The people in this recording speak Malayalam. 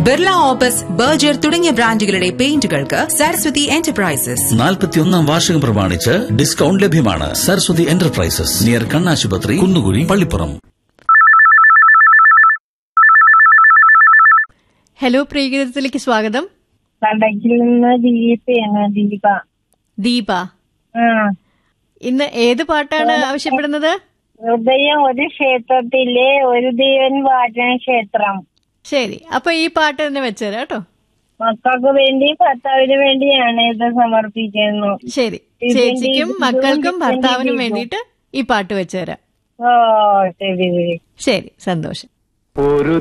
ബിർള ഓപ്പസ് ബർജർ തുടങ്ങിയ ബ്രാൻഡുകളുടെ പെയിന്റുകൾക്ക് സരസ്വതി എന്റർപ്രൈസസ് നാൽപ്പത്തിയൊന്നാം വാർഷികം പ്രമാണിച്ച് ഡിസ്കൗണ്ട് ലഭ്യമാണ് സരസ്വതി എന്റർപ്രൈസസ് നിയർ കണ്ണാശുപത്രി കുന്നുകുഴി പള്ളിപ്പുറം ഹലോ പ്രിയഗീതത്തിലേക്ക് സ്വാഗതം കടക്കിൽ നിന്ന് ദീപയാണ് ദീപ ദീപ ആ ഇന്ന് ഏത് പാട്ടാണ് ആവശ്യപ്പെടുന്നത് ഹൃദയം ഒരു ക്ഷേത്രത്തിലെ ഒരു ദൈവൻ വാചന ക്ഷേത്രം ശരി അപ്പൊ ഈ പാട്ട് തന്നെ വെച്ചുതരാം കേട്ടോ മക്കൾക്ക് വേണ്ടി ഭർത്താവിന് വേണ്ടിയാണ് ഇത് സമർപ്പിക്കുന്നു ശരി ഇത് ചേച്ചിക്കും ഇത് മക്കൾക്കും ഇത് ഭർത്താവിനും ഇത് വേണ്ടിയിട്ട് ഈ പാട്ട് വെച്ചുതരാം ഓ ശരി ശരി ശരി സന്തോഷം ഒരു